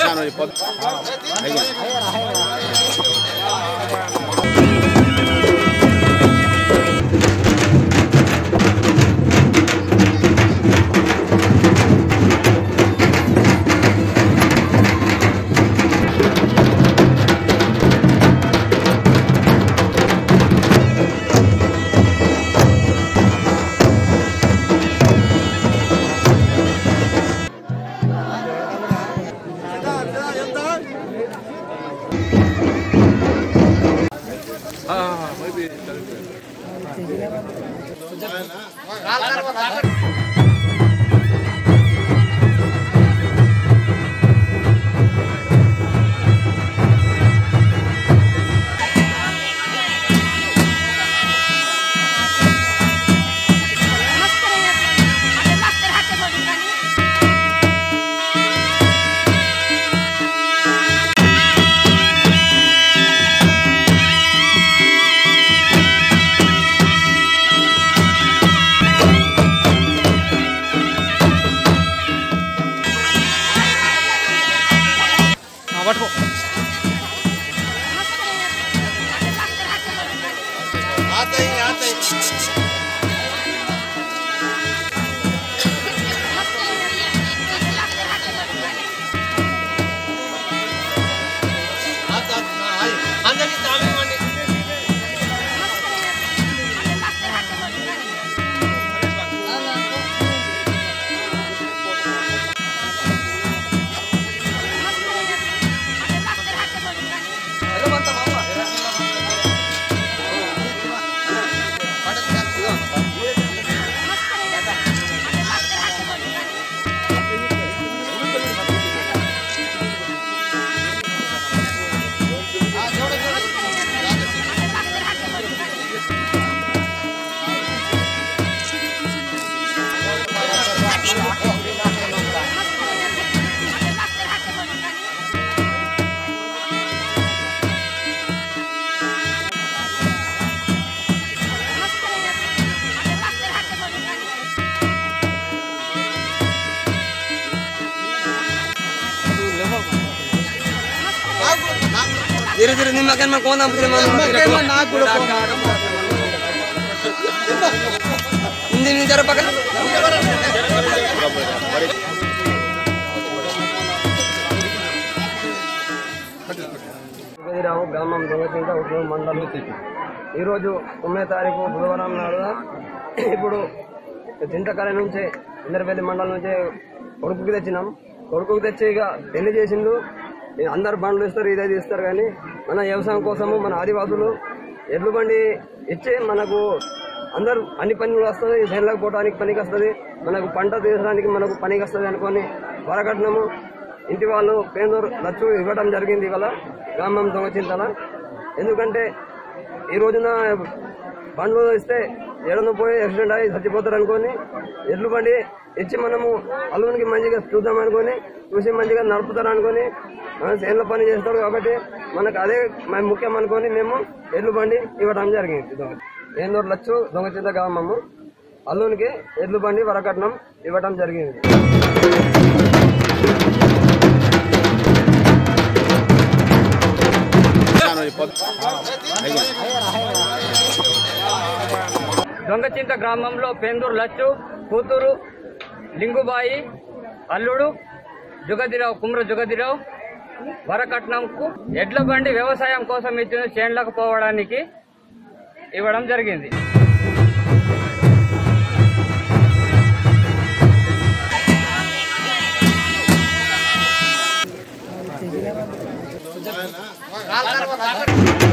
धीरे धीरे निम्न में कौन हम हिंदी में जरा पकड़ రావు గ్రామం దొంగచింత ఉద్యోగం మండలం ఈరోజు తొమ్మిదో తారీఖు బుధవారం నాడు ఇప్పుడు చింతకాల నుంచి ఇందరపల్లి మండలం నుంచి కొడుకుకి తెచ్చినాం కొడుకుకి తెచ్చి ఇక పెళ్లి చేసిండు ఇక అందరు బండ్లు ఇస్తారు ఇదే ఇస్తారు కానీ మన వ్యవసాయం కోసము మన ఆదివాసులు ఎడ్లు బండి ఇచ్చి మనకు అందరూ అన్ని పనులు వస్తుంది చేనులకు పోవడానికి పనికి వస్తుంది మనకు పంట తీసడానికి మనకు పనికి వస్తుంది అనుకొని వరకట్నము ఇంటి వాళ్ళు పేదూరు లచ్చు ఇవ్వడం జరిగింది ఇవాళ గ్రామం దొంగచింతల ఎందుకంటే ఈ రోజున బండ్లు ఇస్తే ఏడను పోయి యాక్సిడెంట్ అయ్యి చచ్చిపోతారు అనుకొని ఎడ్లు బండి ఇచ్చి మనము అల్లునికి మంచిగా చూద్దాం అనుకొని చూసి మంచిగా నడుపుతారు అనుకొని మన చేనులో పని చేస్తారు కాబట్టి మనకు అదే మ- ముఖ్యం అనుకొని మేము ఎడ్లు బండి ఇవ్వడం జరిగింది దొంగ ఏందూరు లచ్చు దొంగచింత గ్రామము అల్లునికి ఎడ్లు బండి వరకట్నం ఇవ్వడం జరిగింది దొంగచింత గ్రామంలో పెందూరు లచ్చు కూతురు లింగుబాయి అల్లుడు జుగదిరావు కుమ్ర జుగదిరావు వరకట్నంకు ఎడ్ల బండి వ్యవసాయం కోసం ఇచ్చిన చేన్లకు పోవడానికి ఇవ్వడం జరిగింది కాలు